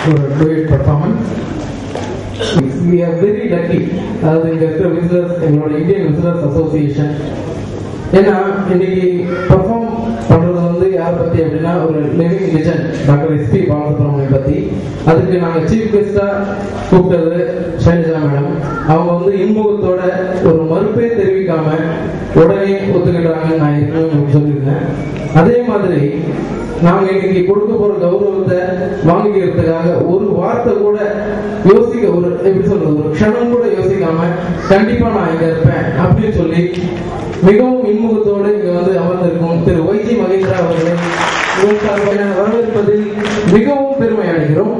ஒரு duet performance we are very lucky அதாவது இங்க இருக்கிற விசிலர்ஸ் எங்களோட இந்தியன் விசிலர்ஸ் அசோசியேஷன் ஏன்னா இன்னைக்கு பெர்ஃபார்ம் பண்றது வந்து யார் பத்தி அப்படின்னா ஒரு living legend doctor S P Balasubrahmanyam பத்தி அதுக்கு நாங்க சீஃப் கெஸ்டா கூப்பிட்டது ஷைலஜா மேடம் அவங்க வந்து இன்முகத்தோட ஒரு மறுப்பே தெரிவிக்காம உடனே ஒத்துக்கிட்டாங்கன்னு நான் ஏற்கனவே உங்களுக்கு சொல்லியிருந்தேன் அதே மாதிரி நாங்க இன்னைக்கு கொடுக்க போற கௌரவத்தை வாங்கிக்கிறதுக்காக ஒரு வார்த்தை கூட யோசிக்க ஒரு எப்படி சொல்றது ஒரு க்ஷணம் கூட யோசிக்காம கண்டிப்பா நான் இங்க இருப்பேன் அப்படின்னு சொல்லி மிகவும் இன்முகத்தோடு இங்க வந்து அமர்ந்திருக்கும் திரு ஒய்ஜி மகேந்திரா அவர்களை உங்கள் சார்பாக வரவேற்பதில் மிகவும் பெருமை அடைகிறோம்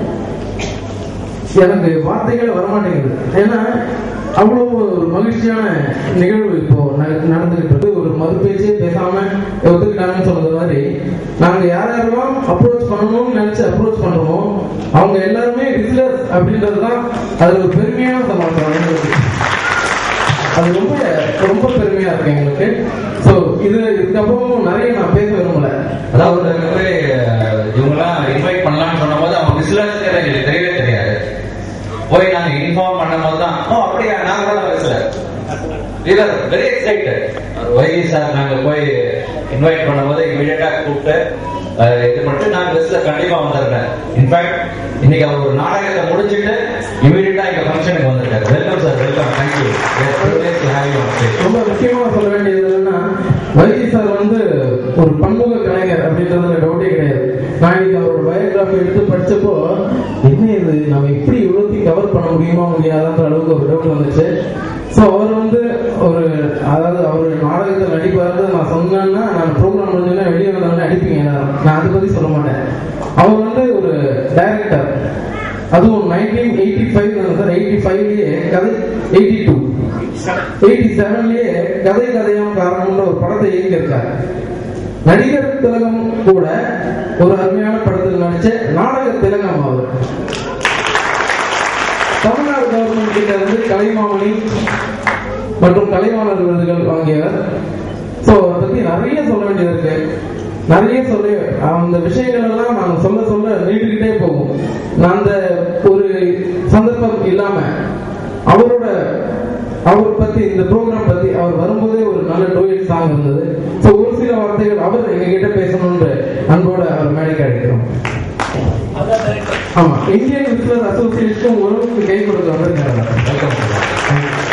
எனக்கு வார்த்தைகள் வரமாட்டேங்குது ஏன்னா அவ்வளவு ஒரு மகிழ்ச்சியான நிகழ்வு இப்போ ந- நடந்துகிட்டு இருக்கு ஒரு மறுபேச்சே பேசாம ஒத்துக்கிட்டாங்கன்னு சொன்னது மாதிரி நாங்க யார் யாரெல்லாம் அப்ரோச் பண்ணணும்னு நினைச்சு அப்ரோச் பண்றோமோ அவங்க எல்லாருமே விசிலர்ஸ் அப்படின்றதுதான் அது ஒரு பெருமையான சமாச்சாரம் எங்களுக்கு. அது ரொம்ப ரொம்ப பெருமையா இருக்கு எங்களுக்கு சோ இது இதுக்கப்புறம் நிறைய நான் பேச விரும்பல அதாவது வந்து இவங்கெல்லாம் இன்வைட் பண்ணலாம்னு சொன்னபோது அவங்க விசிலர்ஸ் எங்களுக்கு தெரியவே தெரியாது போய் நாங்க இன்ஃபார்ம் பண்ணும்போது தான் ஓ அப்படியா நாங்க தான் விசிலர் இல்ல வெரி எக்ஸைட்டட் வைகி சார் நாங்க போய் இன்வைட் பண்ணும்போது இமீடியட்டா கூப்பிட்டு அஹ், இது பண்ணிட்டு நான் விசிலர் கண்டிப்பா வந்திருக்கேன் இன்ஃபேக்ட் இன்னைக்கு அவர் ஒரு நாடகத்தை முடிச்சிட்டு இமீடியட்டா எங்க ஃபங்க்ஷனுக்கு வந்திருக்காரு வெல்கம் சார் வெல்கம் தேங்க்யூ ரொம்ப முக்கியமா சொல்ல வேண்டியது என்னன்னா வைத்தி சார் வந்து ஒரு பன்முக கலைஞர் அப்படின்றதுல டவுட்டே கிடையாது நான் இன்னைக்கு அவரோட பயோகிராஃபி எடுத்து படிச்சப்போ என்ன இது நம்ம எப்படி இவ்வளோத்தையும் கவர் பண்ண முடியுமா முடியாதான்ற அளவுக்கு ஒரு டவுட் வந்துச்சு ஸோ அவர் வந்து ஒரு அதாவது அவர் நாடகத்தில் நடிப்பாரு நான் சொன்னேன்னா நான் ப்ரோக்ராம் முடிஞ்சோன்னா வெளியே வந்தவொடனே அடிப்பீங்க எல்லாரும் நான் அதை பத்தி சொல்ல மாட்டேன் அவர் வந்து ஒரு டைரக்டர் அதுவும் nineteen eighty five sir eighty ஃபைவ்லயே கதை எயிட்டி டூ எயிட்டி செவன்லயே கதை கதையாம் காரணம்ன்ற ஒரு படத்தை இயக்கியிருக்காரு நடிகர் திலகம் கூட ஒரு அருமையான படத்தில் நடிச்ச நாடக திலகம் அவர் தமிழ்நாடு கவர்மெண்ட் கிட்ட இருந்து கலைமாமணி மற்றும் கலைவாணர் விருதுகள் வாங்கியவர் சோ அதை பத்தி நிறைய சொல்ல வேண்டியது இருக்கு நிறைய சொல்ல அந்த விஷயங்கள் எல்லாம் நான் சொல்ல சொல்ல நீண்டுகிட்டே போகும் நான் அந்த ஒரு சந்தர்ப்பம் இல்லாம அவரோட அவர் பத்தி இந்த ப்ரோக்ராம் பத்தி அவர் வரும்போதே ஒரு நல்ல டோயட் சாங் இருந்தது சோ ஒரு சில வார்த்தைகள் அவர் எங்க கிட்ட பேசணும்னு அன்போட அவர் மேடைக்கு அழைக்கிறோம் ஆமா இந்தியன் விஸ்வல் அசோசியேஷன் உறவுக்கு கை கொடுக்க வந்திருக்காங்க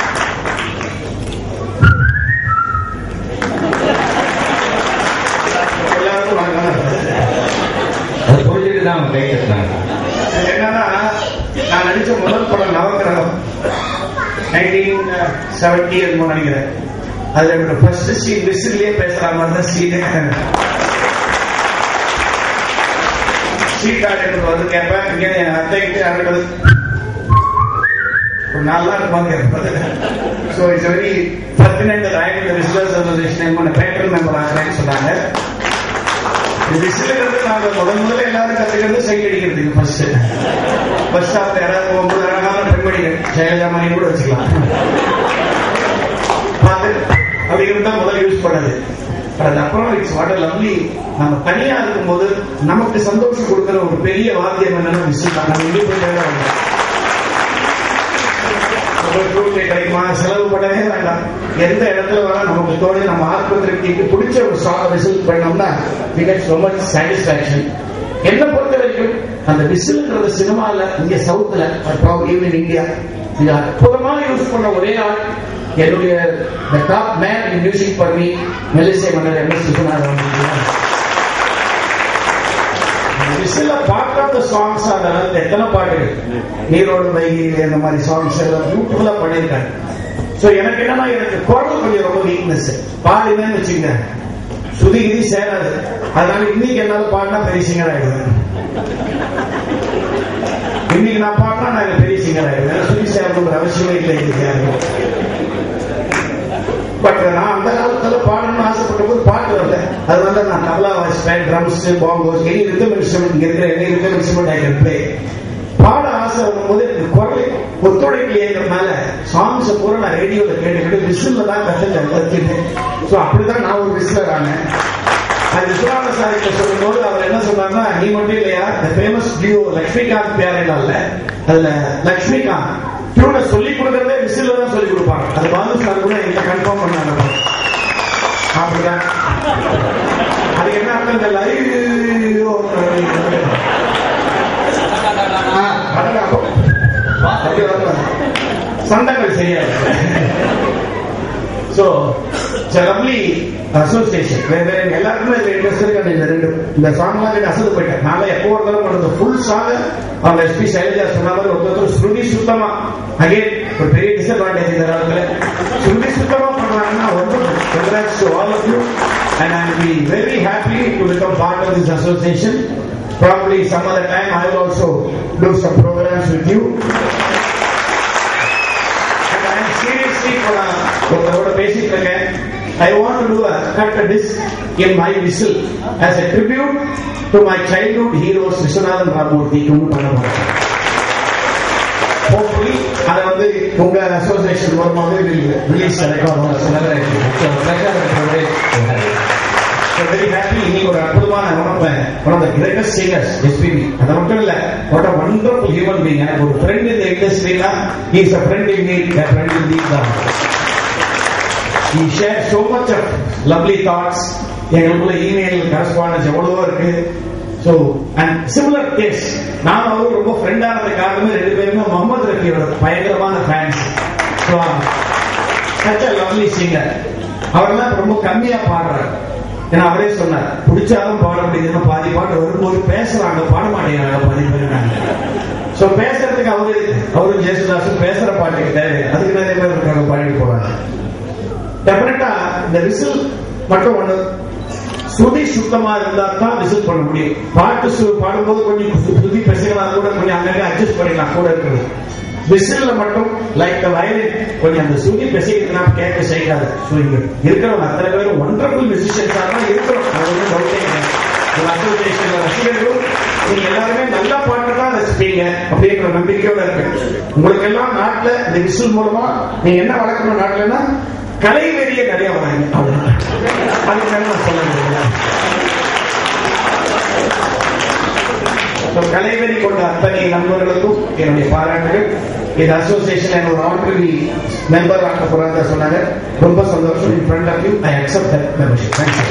எல்லாருக்கும் வணக்கம் அது புரிஞ்சுட்டு தான் அவங்க கை கட்டினாங்க அது என்னன்னா நான் நடிச்ச முதல் படம் நவகிரகம் நைன்டீன் செவன்டி என்னமோ நினைக்கிறேன் அதுல என்னோட ஃபர்ஸ்ட் சீன் விசிலே பேசுற மாதிரி தான் சீனே சீட் ஆர்டர் வந்து கேட்பேன் இங்கே என் அத்தை கிட்ட ஆடுறது ஒரு நாலு நாள் இருப்பாங்க கேட்பேன் so it's very pertinent I இந்த விசிலர்ஸ் அசோசியேஷன் பேட்டர்ன் மெம்பர் ஆகிறேன்னு சொன்னாங்க இந்த விசிலுங்கிறது நாங்க முதல் முதல்ல எல்லாரும் கத்துக்கிறது சைட் அடிக்கிறதுக்கு ஃபர்ஸ்ட் பஸ் ஸ்டாப்ல யாராவது போகும்போது அழகான பெண்மணிகள் ஜெயலலிதாமணி கூட வச்சுக்கலாம் பார்த்து அப்படிங்கிறது தான் முதல்ல யூஸ் பண்ணது But அதுக்கப்புறம் இட்ஸ் வாட் லவ்லி நம்ம தனியா இருக்கும்போது நமக்கு சந்தோஷம் கொடுக்கிற ஒரு பெரிய வாத்தியம் என்னன்னா விசில் தான் நம்ம இண்டிபெண்டா ரூபாய் கிடைக்குமா செலவு பண்ணவே வேண்டாம் எந்த இடத்துல வேணா நமக்கு தோணி நம்ம ஆஸ்பத்திரிக்கு பிடிச்ச ஒரு சாங் விசில் பண்ணோம்னா மிகச் ரொம்ப சாட்டிஸ்பாக்சன் என்ன பொறுத்த வரைக்கும் அந்த விசில்ன்றது சினிமால இங்க சவுத்துல ஈவன் இந்தியா இது அற்புதமா யூஸ் பண்ண ஒரே ஆள் என்னுடைய டாப் மேன் இன் மியூசிக் பண்ணி மெல்லிசை மன்னர் எம் எஸ் விஸ்வநாதன் விசில பார்க்காத சாங்ஸ் அதெல்லாம் எத்தனை பாட்டுகள் நீரோடு வைகையில் இந்த மாதிரி சாங்ஸ் எல்லாம் பியூட்டிஃபுல்லா பண்ணியிருக்காங்க சோ எனக்கு என்னன்னா எனக்கு குரல் கொஞ்சம் ரொம்ப வீக்னஸ் பாடினேன்னு வச்சுங்க சுதி கிதி சேராது அதனால இன்னைக்கு என்னால பாடினா பெரிய சிங்கர் ஆயிடுவேன் இன்னைக்கு நான் பாடினா நான் எனக்கு பெரிய சிங்கர் ஆயிடுவேன் சுதி சேரணுங்கிற அவசியமே இல்லை இன்னைக்கு யாருக்கும் பட் நான் அந்த காலத்துல பாடணும்னு ஆசைப்பட்ட போது பாட்டு வரல அதனால நான் தபலா வாசிப்பேன் drums bongos any rhythm instrument இங்க இருக்கிற any rhythm instrument I can play பாட ஆசை வரும்போது எனக்கு குரல் ஒத்துழைக்கலையேங்கிறதுனால சாங்ஸ் பூரா நான் ரேடியோல கேட்டுக்கிட்டு விசில்ல தான் கத்துட்டேன் கத்துக்கிட்டேன் ஸோ அப்படிதான் நான் ஒரு விசிலர் ஆனேன் அது விஸ்வநாத சாரிட்ட சொல்லும்போது அவர் என்ன சொன்னார்னா நீ மட்டும் இல்லையா இந்த ஃபேமஸ் டியூ லக்ஷ்மிகாந்த் பியாரில் இல்ல அதுல லக்ஷ்மிகாந்த் டியூனை சொல்லி கொடுக்கறதே விசில் தான் சொல்லி கொடுப்பாங்க அது பாலு சார் கூட எங்க கன்ஃபார்ம் பண்ணாங்க அப்படிதான் அது என்ன அர்த்தம் இந்த லைவ் சண்டங்கள் சரியாது ஸோ லவ்லி அசோசியேஷன் வேற எல்லாருக்குமே இதுல இன்ட்ரெஸ்ட் இருக்கு இந்த ரெண்டு இந்த சாங்லாம் கேட்டு அசந்து போயிட்டேன் நாளை எப்போ ஒரு தடவை பண்ணுறது ஃபுல் சாங் அவங்க எஸ்பி சைலஜா சொன்ன மாதிரி ஒருத்தர் ஸ்ருதி சுத்தமா அகைன் ஒரு பெரிய டிஸ்அட்வான்டேஜ் இந்த காலத்துல ஸ்ருதி சுத்தமா பண்றாங்கன்னா வந்து congrats to all of you and I be very happy to become part of this association Probably some other time I will also do some programs with you. And I am seriously ஒருத்தரோட பேசிட்டு இருக்கேன் I want to do a cut a disc in my whistle as a tribute to my childhood heroes Vishwanathan Ramurthy ஒன்று பண்ண போறேன் Hopefully அதை வந்து உங்க association மூலமாக ரிலீஸ் வெரி ஹாப்பி இன்னைக்கு ஒரு அற்புதமான one of the greatest singers S P B அது மட்டும் இல்ல what a wonderful human being எனக்கு ஒரு ஃப்ரெண்ட் இந்த இண்டஸ்ட்ரினா is a friend in need a friend in need தான் he shared so much of lovely thoughts எங்களுக்குள்ள இமெயில் கரஸ்பாண்டன்ஸ் எவ்வளவோ இருக்கு ஸோ அண்ட் சிமிலர் கேஸ் நான் அவரும் ரொம்ப ஃப்ரெண்டானது காரணமே ரெண்டு பேருமே முகமது ரஃபியோட பயங்கரமான fans so such a lovely singer அவரெல்லாம் ரொம்ப கம்மியா பாடுறாரு ஏன்னா அவரே சொன்னார் பிடிச்சாலும் பாட முடியுதுன்னா பாதி பாட்டு வரும்போது பேசுறாங்க பாட மாட்டேங்கிறாங்க பாதி பேருனாங்க சோ பேசுறதுக்கு அவரு அவரும் ஜேசுதாசும் பேசுற பாட்டுக்கு தேவை அதுக்கு நிறைய பேர் இருக்காங்க பாடிட்டு போறாங்க டெபினட்டா இந்த விசில் மட்டும் ஒண்ணு சுதி சுத்தமா இருந்தா தான் விசில் பண்ண முடியும் பாட்டு சு- பாடும்போது கொஞ்சம் சு- சுதி பெசகலாம் கூட கொஞ்சம் அங்கங்க அட்ஜஸ்ட் பண்ணிக்கலாம் கூட இருக்குது விசில்ல மட்டும் லைக் த வயலின் கொஞ்சம் அந்த சுதி பெசகிட்டுனா கேட்க செய்யாது ஸோ இங்க இருக்கிறவங்க அத்தனை பேரும் ஒண்டர்ஃபுல் மியூசிஷியன்ஸா தான் இருக்கிறோம் அது ஒன்றும் டவுட்டே கிடையாது ஒரு அசோசியேஷன் ரசிகர்களும் நீங்க எல்லாருமே நல்ல பாட்டு தான் ரசிப்பீங்க அப்படின்ற நம்பிக்கையோட இருக்கு உங்களுக்கு எல்லாம் நாட்டுல இந்த விசில் மூலமா நீங்க என்ன வளர்க்கணும் நாட்டுலன்னா கலை வெறிய நிறைய வராங்க அவ்வளவுதான் அதுக்கு மேல நான் சொல்ல முடியல So, கலைவெறி கொண்ட அத்தனை நண்பர்களுக்கும் என்னுடைய பாராட்டுகள் இந்த அசோசியேஷன் என்னோட ஆனரரி மெம்பர் ஆக்க போறாங்க சொன்னாங்க ரொம்ப சந்தோஷம் in front of you I accept that membership thanks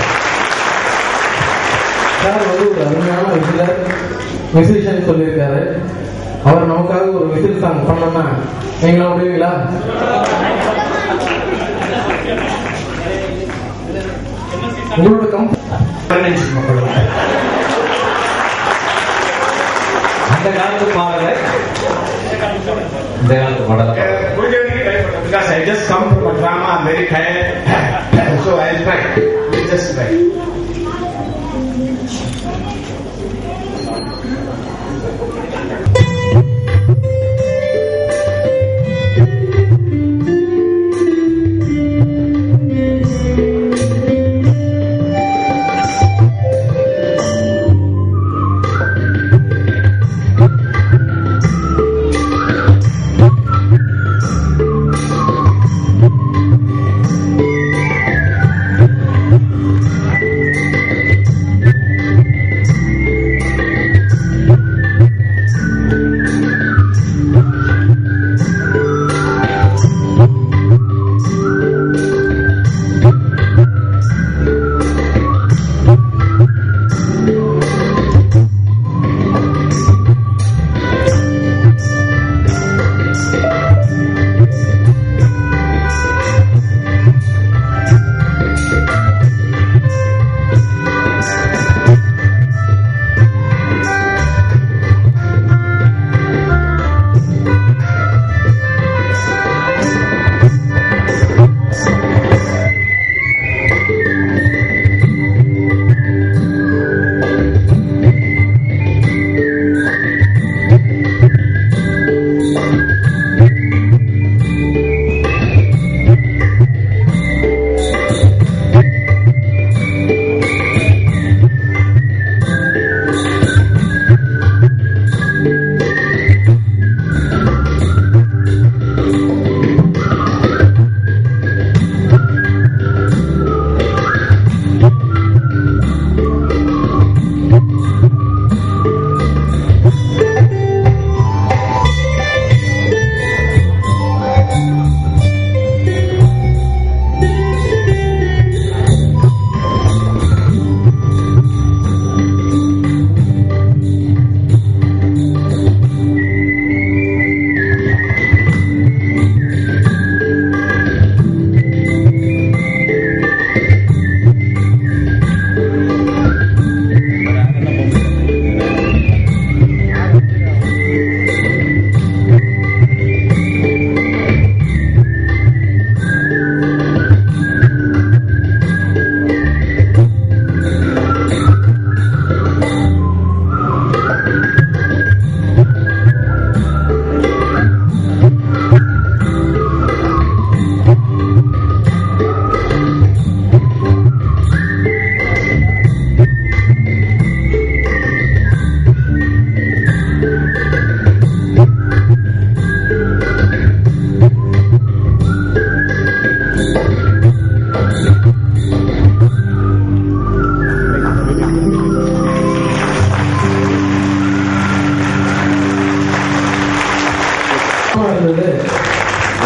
sir வந்து ஒரு அருமையான விசிலர் மியூசிஷியன் சொல்லியிருக்காரு அவர் நமக்காக ஒரு விசில் சாங் பண்ணோம்னா நீங்களும் விடுவீங்களா உங்களோட கம்பெனி அந்த காலத்து பாடல இந்த காலத்து பாடல Because I just come from a drama, I'm very tired. so I'll try. We'll just try.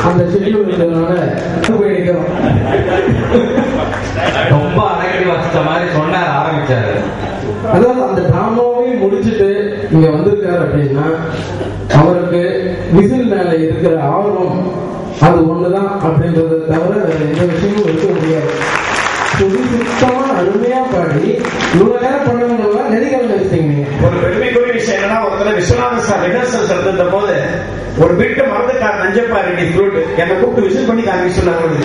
அந்த ஷெட்யூல் இருக்கிறதுனால போய் நிற்கிறோம் ரொம்ப அடக்கி வச்ச மாதிரி சொன்னார் ஆரம்பிச்சாரு அதாவது அந்த டிராமாவையும் முடிச்சுட்டு இங்க வந்திருக்காரு அப்படின்னா அவருக்கு விசில் மேல இருக்கிற ஆர்வம் அது ஒண்ணுதான் அப்படின்றத தவிர வேற எந்த விஷயமும் இருக்க முடியாது சுடி சுத்தமா அருமையா பாடி இவ்வளவு நேரம் பண்ணவங்க நெறிகள் வச்சிட்டீங்க நீங்க ஒரு பெருமைக்குரிய விஷயம் என்னன்னா ஒரு தடவை விஸ்வநாத சார் ரிஹர்சல் இருந்த போது ஒரு வீட்டை மறந்துட்டார் நஞ்சப்பா ரெட்டி ஃப்ளூட் என்னை கூப்பிட்டு விசில் பண்ணி காமிக்க சொன்னாங்க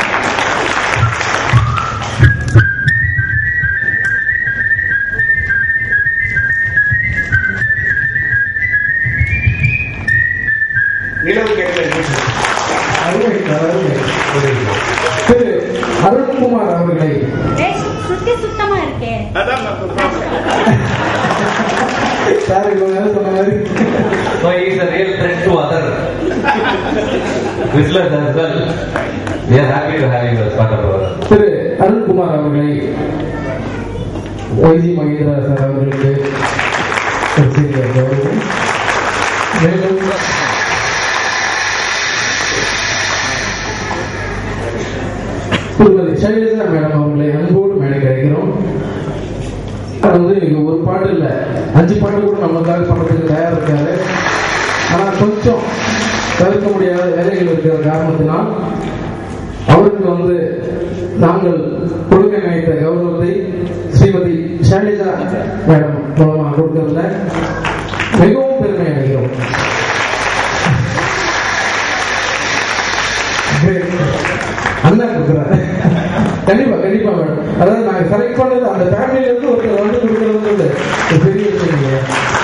நிலவு கேட்கல அருமை அருமை திரு அருண்குமார் அவர்களை ஏய், சுத்தி சுத்தமா இருக்கே அதான் நான் சொல்றேன். சார் இவ்வளவு நேரம் சொன்ன மாதிரி So he is a real threat to other whistlers as well. We are happy to have you as part of our திரு அருண்குமார் அவர்களை ஒய்ஜி மகேந்திரா சார் அவர்களுக்கு ஒரு சிறிய கௌரவம். மேலும் திருமதி சைலஜா மேடம் அவர்களை அன்போடு மேடை கிடைக்கிறோம் அது வந்து இன்னைக்கு ஒரு பாட்டு இல்ல அஞ்சு பாட்டு கூட நமக்காக பண்றதுக்கு தயார் இருக்காரு ஆனா கொஞ்சம் தவிர்க்க முடியாத வேலைகள் இருக்கிற காரணத்தினால் அவருக்கு வந்து நாங்கள் கொடுக்க நினைத்த கௌரவத்தை ஸ்ரீமதி ஷைலஜா மேடம் மூலமாக கொடுக்கறதுல மிகவும் பெருமை அடைகிறோம் Great. அண்ணா கொடுக்குறாரு கண்டிப்பா கண்டிப்பா மேடம் அதாவது நாங்க செலக்ட் பண்ணது அந்த ஃபேமிலில இருந்து ஒருத்தர் வந்து கொடுக்கறது ஒரு பெரிய விஷயம் இல்லையா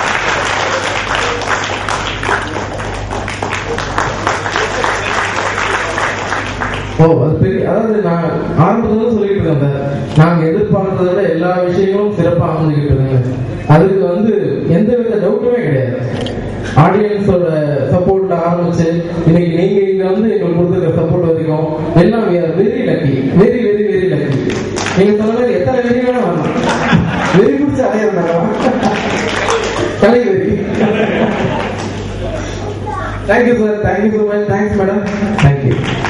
ஓ அது பெரிய அதாவது நான் ஆரம்பத்துல சொல்லிட்டு இருந்தேன் நாங்க எதிர்பார்த்ததை விட எல்லா விஷயங்களும் சிறப்பா அமைஞ்சுக்கிட்டு இருந்தேங்க அதுக்கு வந்து எந்த வித டவுட்டுமே கிடையாது ஆடியன்ஸோட சப்போர்ட்ல ஆரம்பிச்சு இன்னைக்கு நீங்க இங்க வந்து எங்களுக்கு கொடுத்துருக்க சப்போர்ட் வரைக்கும் எல்லாம் very lucky very very very lucky நீங்க சொன்ன மாதிரி எத்தனை வெறி வேணா வரலாம் வெறி பிடிச்ச அடையாளம் கலை வெறி thank you sir thank you so much thanks madam thank you